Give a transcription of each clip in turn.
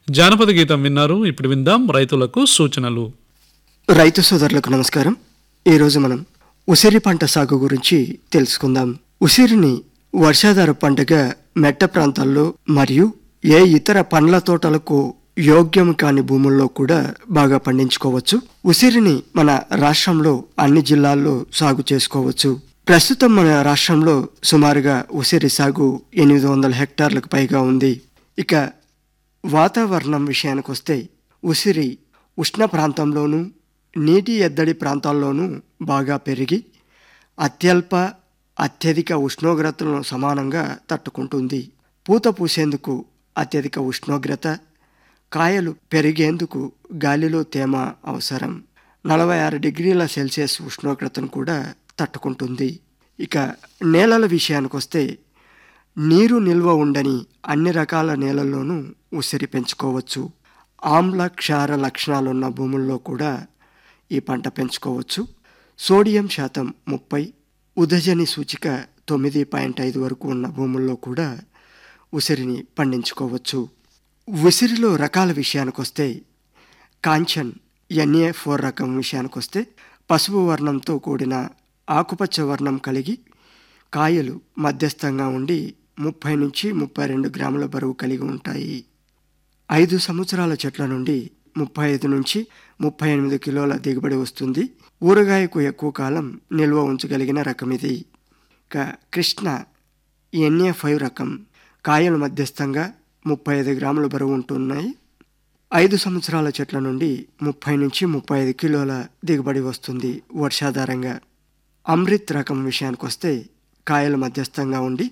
జానపద గీతం విన్నారు ఇప్పుడు విందాం రైతులకు సూచనలు రైతు సోదరులకు నమస్కారం ఈరోజు మనం ఉసిరి పంట సాగు గురించి తెలుసుకుందాం ఉసిరిని వర్షాధార పంటగా మెట్ట ప్రాంతాల్లో మరియు ఏ ఇతర పండ్ల తోటలకు యోగ్యం కాని భూముల్లో కూడా బాగా పండించుకోవచ్చు ఉసిరిని మన రాష్ట్రంలో అన్ని జిల్లాల్లో సాగు చేసుకోవచ్చు ప్రస్తుతం మన రాష్ట్రంలో సుమారుగా ఉసిరి సాగు ఎనిమిది వందల హెక్టార్లకు పైగా ఉంది ఇక వాతావరణం విషయానికి వస్తే ఉసిరి ఉష్ణ ప్రాంతంలోనూ నీటి ఎద్దడి ప్రాంతాల్లోనూ బాగా పెరిగి అత్యల్ప అత్యధిక ఉష్ణోగ్రతలను సమానంగా తట్టుకుంటుంది పూత పూసేందుకు అత్యధిక ఉష్ణోగ్రత కాయలు పెరిగేందుకు గాలిలో తేమ అవసరం నలభై ఆరు డిగ్రీల సెల్సియస్ ఉష్ణోగ్రతను కూడా తట్టుకుంటుంది ఇక నేలల విషయానికి వస్తే నీరు నిల్వ ఉండని అన్ని రకాల నేలల్లోనూ ఉసిరి పెంచుకోవచ్చు ఆమ్ల క్షార లక్షణాలున్న భూముల్లో కూడా ఈ పంట పెంచుకోవచ్చు సోడియం శాతం ముప్పై ఉదజని సూచిక తొమ్మిది పాయింట్ ఐదు వరకు ఉన్న భూముల్లో కూడా ఉసిరిని పండించుకోవచ్చు ఉసిరిలో రకాల విషయానికి వస్తే కాంచన్ ఎన్ఏ ఫోర్ రకం విషయానికి వస్తే పసుపు వర్ణంతో కూడిన ఆకుపచ్చ వర్ణం కలిగి కాయలు మధ్యస్థంగా ఉండి ముప్పై నుంచి ముప్పై రెండు గ్రాముల బరువు కలిగి ఉంటాయి ఐదు సంవత్సరాల చెట్ల నుండి ముప్పై ఐదు నుంచి ముప్పై ఎనిమిది కిలోల దిగుబడి వస్తుంది ఊరగాయకు ఎక్కువ కాలం నిల్వ ఉంచగలిగిన రకం ఇది ఇక కృష్ణ ఎన్ఏ ఫైవ్ రకం కాయలు మధ్యస్థంగా ముప్పై ఐదు గ్రాముల బరువు ఉంటున్నాయి ఐదు సంవత్సరాల చెట్ల నుండి ముప్పై నుంచి ముప్పై ఐదు కిలోల దిగుబడి వస్తుంది వర్షాధారంగా అమృత్ రకం విషయానికి వస్తే కాయలు మధ్యస్థంగా ఉండి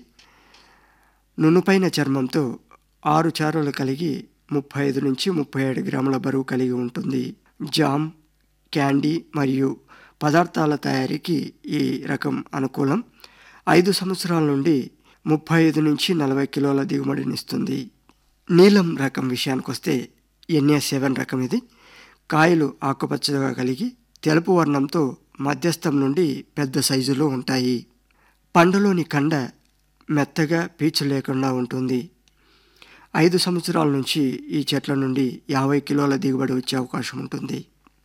నునుపైన చర్మంతో ఆరు చారులు కలిగి ముప్పై ఐదు నుంచి ముప్పై ఏడు గ్రాముల బరువు కలిగి ఉంటుంది జామ్ క్యాండీ మరియు పదార్థాల తయారీకి ఈ రకం అనుకూలం ఐదు సంవత్సరాల నుండి ముప్పై ఐదు నుంచి నలభై కిలోల దిగుబడినిస్తుంది నీలం రకం విషయానికి వస్తే ఎన్ఏ సెవెన్ రకం ఇది కాయలు ఆకుపచ్చగా కలిగి తెలుపు వర్ణంతో మధ్యస్థం నుండి పెద్ద సైజులో ఉంటాయి పండులోని కండ మెత్తగా పీచు లేకుండా ఉంటుంది ఐదు సంవత్సరాల నుంచి ఈ చెట్ల నుండి యాభై కిలోల దిగుబడి వచ్చే అవకాశం ఉంటుంది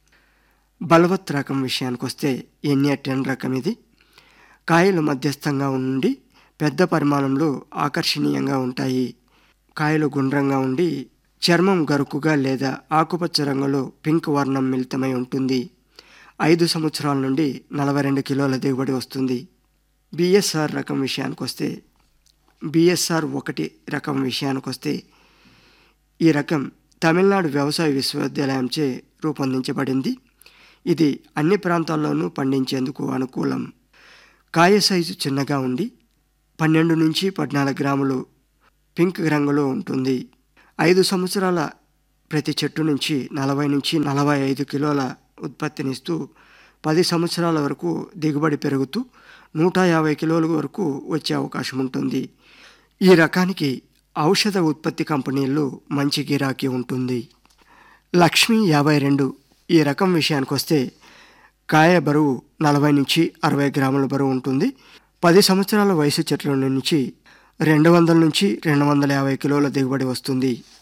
బలవత్ రకం విషయానికి వస్తే ఎన్ఏ టెన్ రకం ఇది కాయలు మధ్యస్థంగా ఉండి పెద్ద పరిమాణంలో ఆకర్షణీయంగా ఉంటాయి కాయలు గుండ్రంగా ఉండి చర్మం గరుకుగా లేదా ఆకుపచ్చ రంగులో పింక్ వర్ణం మిళితమై ఉంటుంది ఐదు సంవత్సరాల నుండి నలభై రెండు కిలోల దిగుబడి వస్తుంది బిఎస్ఆర్ రకం విషయానికి వస్తే బిఎస్ఆర్ ఒకటి రకం విషయానికి వస్తే ఈ రకం తమిళనాడు వ్యవసాయ విశ్వవిద్యాలయంచే రూపొందించబడింది ఇది అన్ని ప్రాంతాల్లోనూ పండించేందుకు అనుకూలం కాయ సైజు చిన్నగా ఉండి పన్నెండు నుంచి పద్నాలుగు గ్రాములు పింక్ రంగులో ఉంటుంది ఐదు సంవత్సరాల ప్రతి చెట్టు నుంచి నలభై నుంచి నలభై ఐదు కిలోల ఉత్పత్తినిస్తూ పది సంవత్సరాల వరకు దిగుబడి పెరుగుతూ నూట యాభై కిలోల వరకు వచ్చే అవకాశం ఉంటుంది ఈ రకానికి ఔషధ ఉత్పత్తి కంపెనీల్లో మంచి గిరాకీ ఉంటుంది లక్ష్మి యాభై రెండు ఈ రకం విషయానికి వస్తే కాయ బరువు నలభై నుంచి అరవై గ్రాముల బరువు ఉంటుంది పది సంవత్సరాల వయసు చెట్ల నుంచి రెండు వందల నుంచి రెండు వందల యాభై కిలోల దిగుబడి వస్తుంది